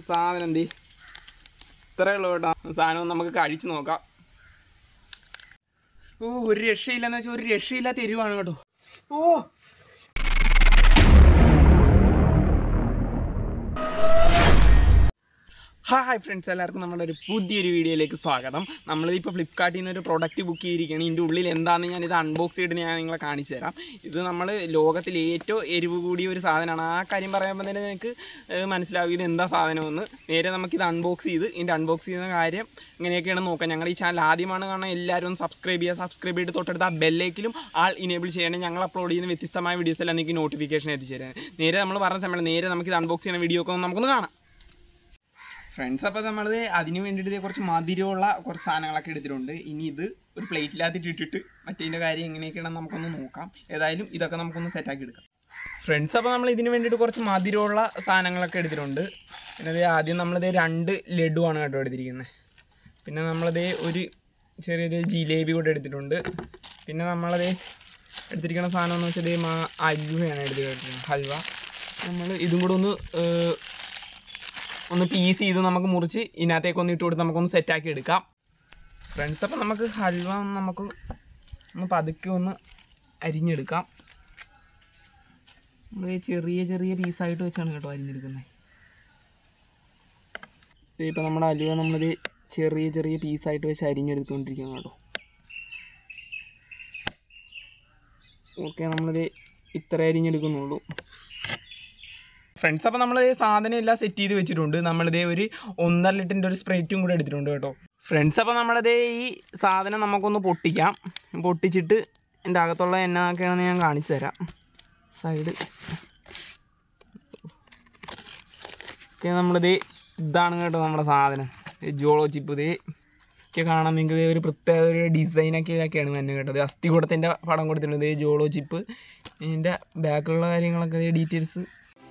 സാധനം എന്തി ഇത്രയേ ഉള്ളൂ കേട്ടോ സാധനം നമുക്ക് കഴിച്ചു നോക്കാം ഓ ഒരു രക്ഷയില്ലെന്ന് വെച്ചാൽ ഒരു രക്ഷയില്ലാത്ത എരിവാണ് കേട്ടോ ഓ ഹായ് ഫ്രണ്ട്സ് എല്ലാവർക്കും നമ്മുടെ ഒരു പുതിയൊരു വീഡിയോയിലേക്ക് സ്വാഗതം നമ്മളിപ്പോൾ ഫ്ലിപ്കാർട്ടിൽ നിന്ന് ഒരു പ്രൊഡക്റ്റ് ബുക്ക് ചെയ്തിരിക്കുകയാണ് ഇതിൻ്റെ ഉള്ളിൽ എന്താണെന്ന് ഞാൻ ഇത് അൺബോക്സ് ചെയ്തിട്ട് ഞാൻ നിങ്ങളെ കാണിച്ചു തരാം ഇത് നമ്മൾ ലോകത്തിൽ ഏറ്റവും എരിവ് കൂടിയ ഒരു സാധനമാണ് ആ കാര്യം പറയുമ്പോൾ തന്നെ നിങ്ങൾക്ക് ഏഹ്, മനസ്സിലാവും ഇത് എന്താ സാധനമെന്ന് നേരെ നമുക്കിത് അൺബോക്സ് ചെയ്ത് ഇതിൻ്റെ അൺബോക്സ് ചെയ്യുന്ന കാര്യം ഇങ്ങനെയൊക്കെയാണ് നോക്കാം ഞങ്ങളുടെ ഈ ചാനൽ ആദ്യമാണ് കാണാൻ എല്ലാവരും ഒന്ന് സബ്സ്ക്രൈബ് ചെയ്യുക സബ്സ്ക്രൈബ് ചെയ്ത് തൊട്ടടുത്ത് ആ ബെല്ലേക്കിലും ആൾ ഇനേബിൾ ചെയ്യണം ഞങ്ങൾ അപ്ലോഡ് ചെയ്യുന്ന വ്യത്യസ്തമായ വീഡിയോസ് എല്ലാം നിങ്ങൾക്ക് നോട്ടിഫിക്കേഷൻ എത്തിച്ചു തരാം നേരെ നമ്മൾ പറഞ്ഞ സമയം നേരെ നമുക്ക് ഇത് അൺബോക്സ് ചെയ്യുന്ന വീഡിയോ ഒക്കെ ഒന്ന് നമുക്കൊന്ന് കാണാം ഫ്രണ്ട്സ് അപ്പോൾ നമ്മൾ അതിന് വേണ്ടിയിട്ട് ദേ കുറച്ച് മധുരമുള്ള കുറച്ച് സാധനങ്ങളൊക്കെ എടുത്തിട്ടുണ്ട് ഇനി ഇത് ഒരു പ്ലേറ്റിനകത്തിട്ട് ഇട്ടിട്ട് മറ്റേതിൻ്റെ കാര്യം എങ്ങനെയൊക്കെയാണെന്ന് നമുക്കൊന്ന് നോക്കാം ഏതായാലും ഇതൊക്കെ നമുക്കൊന്ന് സെറ്റാക്കി എടുക്കാം ഫ്രണ്ട്സ് അപ്പോൾ നമ്മൾ ഇതിന് വേണ്ടിയിട്ട് കുറച്ച് മധുരമുള്ള സാധനങ്ങളൊക്കെ എടുത്തിട്ടുണ്ട് പിന്നെ ദേ ആദ്യം നമ്മളിത് രണ്ട് ലഡുവാണ് കേട്ടോ എടുത്തിരിക്കുന്നത് പിന്നെ നമ്മളതേ ഒരു ചെറിയൊരു ജിലേബി കൂടെ എടുത്തിട്ടുണ്ട് പിന്നെ നമ്മളതേ എടുത്തിരിക്കുന്ന സാധനം എന്ന് വെച്ചാൽ ദേ മാ അലുവയാണ് എടുത്തിരിക്കുന്നത് ഹൽവ നമ്മൾ ഇതും കൂടെ ഒന്ന് ഏഹ്, ഒന്ന് പീസ് ചെയ്ത് നമുക്ക് മുറിച്ച് ഇതിനകത്തേക്ക് ഒന്ന് ഇട്ട് കൊടുത്ത് നമുക്കൊന്ന് സെറ്റാക്കി എടുക്കാം ഫ്രണ്ട്സ് അപ്പം നമുക്ക് ഹൽവ ഒന്ന് നമുക്ക് ഒന്ന് പതുക്കെ ഒന്ന് അരിഞ്ഞെടുക്കാം നമ്മൾ ഈ ചെറിയ ചെറിയ പീസായിട്ട് വെച്ചാണ് കേട്ടോ അരിഞ്ഞെടുക്കുന്നത് ഇപ്പം നമ്മുടെ ഹലുവ നമ്മളൊരു ചെറിയ ചെറിയ പീസായിട്ട് വെച്ച് അരിഞ്ഞെടുത്തുകൊണ്ടിരിക്കുകയാണ് കേട്ടോ ഓക്കെ നമ്മളിത് ഇത്ര അരിഞ്ഞെടുക്കുന്നുള്ളൂ ഫ്രണ്ട്സ് അപ്പോൾ നമ്മൾ സാധനം എല്ലാം സെറ്റ് ചെയ്ത് വെച്ചിട്ടുണ്ട് നമ്മളിതേ ഒരു ഒന്നര ലിറ്ററിൻ്റെ ഒരു സ്പ്രൈറ്റും കൂടെ എടുത്തിട്ടുണ്ട് കേട്ടോ ഫ്രണ്ട്സ് അപ്പോൾ നമ്മളിതേ ഈ സാധനം നമുക്കൊന്ന് പൊട്ടിക്കാം പൊട്ടിച്ചിട്ട് എൻ്റെ അകത്തുള്ള എന്നൊക്കെയാണെന്ന് ഞാൻ കാണിച്ചു തരാം സൈഡ് ഓക്കെ നമ്മളിത് ഇതാണ് കേട്ടോ നമ്മുടെ സാധനം ജോളോ ചിപ്പ് ഇതേ ഒക്കെ കാണാൻ നിങ്ങൾക്ക് ഇതേ ഒരു പ്രത്യേക ഒരു ഡിസൈനൊക്കെ ഒക്കെയാണ് തന്നെ കേട്ടത് അസ്ഥികൂടത്തിൻ്റെ പടം കൊടുത്തിട്ടുണ്ട് ഇതേ ജോളോ ചിപ്പ് ഇതിൻ്റെ ബാക്കിലുള്ള കാര്യങ്ങളൊക്കെ ഇതേ ഡീറ്റെയിൽസ്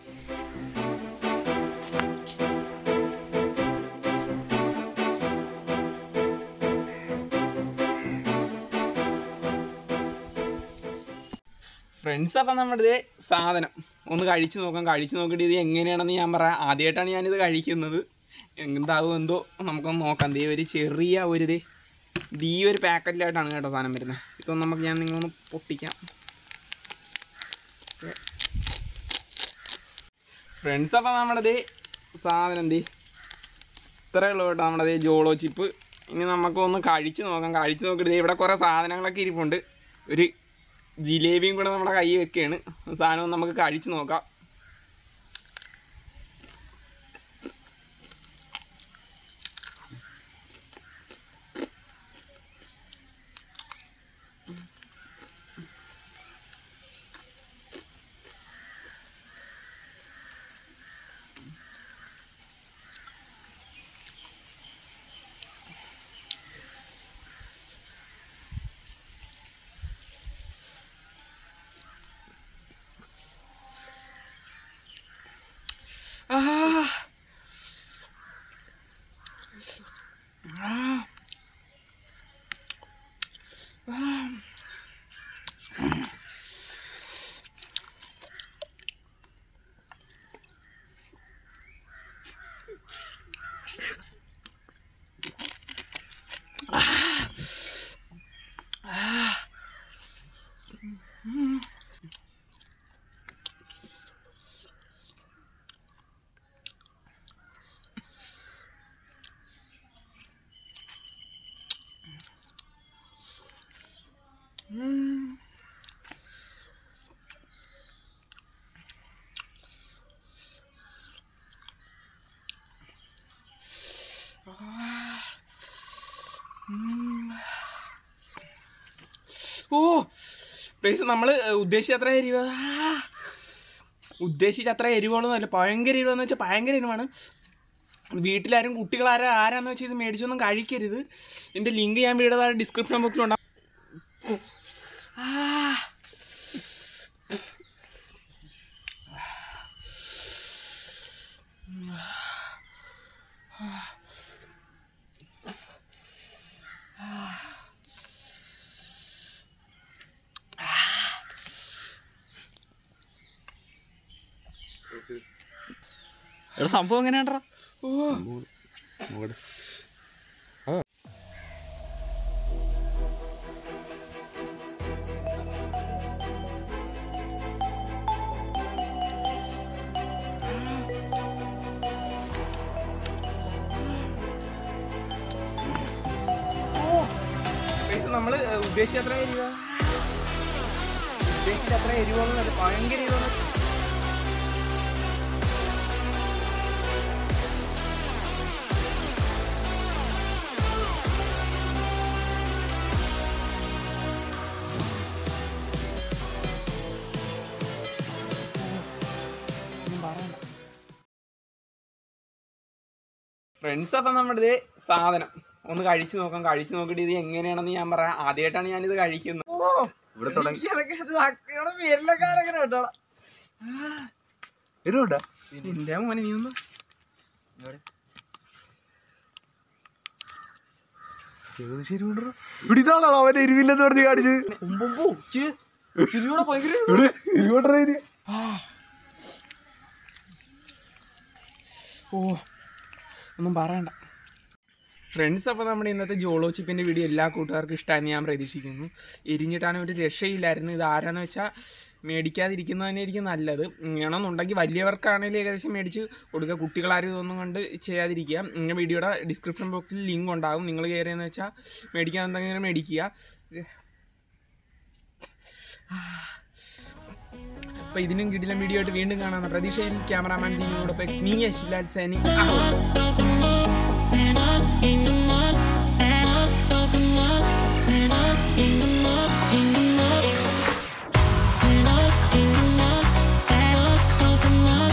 ഫ്രണ്ട്സ് അപ്പം നമ്മുടെ ഇതേ സാധനം ഒന്ന് കഴിച്ചു നോക്കാം കഴിച്ചു നോക്കിയിട്ട് ഇത് എങ്ങനെയാണെന്ന് ഞാൻ പറയാം ആദ്യമായിട്ടാണ് ഞാനിത് കഴിക്കുന്നത് എന്താകും എന്തോ നമുക്കൊന്ന് നോക്കാം ദേ ഒരു ചെറിയ ഒരു ഇത് ഇത് ഈ ഒരു പാക്കറ്റിലായിട്ടാണ് കേട്ടോ സാധനം വരുന്നത് ഇതൊന്ന് നമുക്ക് ഞാൻ നിങ്ങളൊന്ന് പൊട്ടിക്കാം ഫ്രണ്ട്സ് അപ്പം നമ്മുടെ ദേ സാധനം എന്തേ ഇത്രയേ ഉള്ളൂ കേട്ടോ നമ്മുടെ ദേ ജോളോ ചിപ്പ് ഇനി നമുക്കൊന്ന് കഴിച്ച് നോക്കാം കഴിച്ച് നോക്കിയിട്ട് ദേ ഇവിടെ കുറേ സാധനങ്ങളൊക്കെ ഇരിപ്പുണ്ട് ഒരു ജിലേബിയും കൂടെ നമ്മുടെ കൈ വെക്കുകയാണ് സാധനം ഒന്ന് നമുക്ക് കഴിച്ച് നോക്കാം ആ ആ. ആ. ഉം. ഓ പ്ലേസ് നമ്മൾ ഉദ്ദേശിച്ച അത്ര എരിവ് ആ. ഉദ്ദേശിച്ച അത്ര എരിവുകളൊന്നുമല്ല ഭയങ്കര എരിവെന്ന് വെച്ചാൽ ഭയങ്കര എരിവാണ് വീട്ടിലാരും കുട്ടികളാരും ആരാന്ന് വെച്ചാൽ ഇത് മേടിച്ചൊന്നും കഴിക്കരുത് ഇതിൻ്റെ ലിങ്ക് ഞാൻ വീട് ഡിസ്ക്രിപ്ഷൻ ബോക്സിലുണ്ടാവും ആ എടാ സംഭവം എങ്ങനെയാണ്ടാ ഇത് നമ്മള് ഉദ്ദേശിച്ച അത്ര എരിവ ഉദ്ദേശിച്ച അത്ര എരിവൊന്നും ഭയങ്കര എരിവൊന്നും ഫ്രണ്ട്സ് അപ്പം നമ്മുടെ ഇത് സാധനം ഒന്ന് കഴിച്ചു നോക്കാം കഴിച്ചു നോക്കിയിട്ട് ഇത് എങ്ങനെയാണെന്ന് ഞാൻ പറയാം ആദ്യമായിട്ടാണ് ഞാനിത് കഴിക്കുന്നത് ഇവിടെ തുടങ്ങി എരുണ്ടാ എന്റെ മോനെ നീ ഒന്ന് ശരി ഇവിടെ ഇതാണോ അവൻ എരിവില്ലെന്ന് പറഞ്ഞ് കാണിച്ചത് ഇവിടെ എരിവോട്ടറ എരി ഓ ഒന്നും പറയണ്ട ഫ്രണ്ട്സ് അപ്പോൾ നമ്മുടെ ഇന്നത്തെ ജോളോ ചിപ്പിൻ്റെ വീഡിയോ എല്ലാ കൂട്ടുകാർക്കും ഇഷ്ടമായെന്ന് ഞാൻ പ്രതീക്ഷിക്കുന്നു എരിഞ്ഞിട്ടാണ് ഒരു രക്ഷയില്ലായിരുന്നു ഇത് ആരാന്ന് വെച്ചാൽ മേടിക്കാതിരിക്കുന്നത് തന്നെയായിരിക്കും നല്ലത് വേണമെന്നുണ്ടെങ്കിൽ വലിയവർക്കാണെങ്കിലും ഏകദേശം മേടിച്ച് കൊടുക്കുക കുട്ടികളാരും ഇതൊന്നും കണ്ട് ചെയ്യാതിരിക്കുക ഇങ്ങനെ വീഡിയോയുടെ ഡിസ്ക്രിപ്ഷൻ ബോക്സിൽ ലിങ്ക് ഉണ്ടാകും നിങ്ങൾ കയറിയെന്ന് വെച്ചാൽ മേടിക്കാൻ എന്തെങ്കിലും മേടിക്കുക അപ്പോൾ ഇതിനും കിടിലം വീഡിയോ ആയിട്ട് വീണ്ടും കാണാമെന്ന പ്രതീക്ഷയിൽ ക്യാമറാമാൻ ദീനോടൊപ്പം നീ യശ്ലാൽ സേനി in the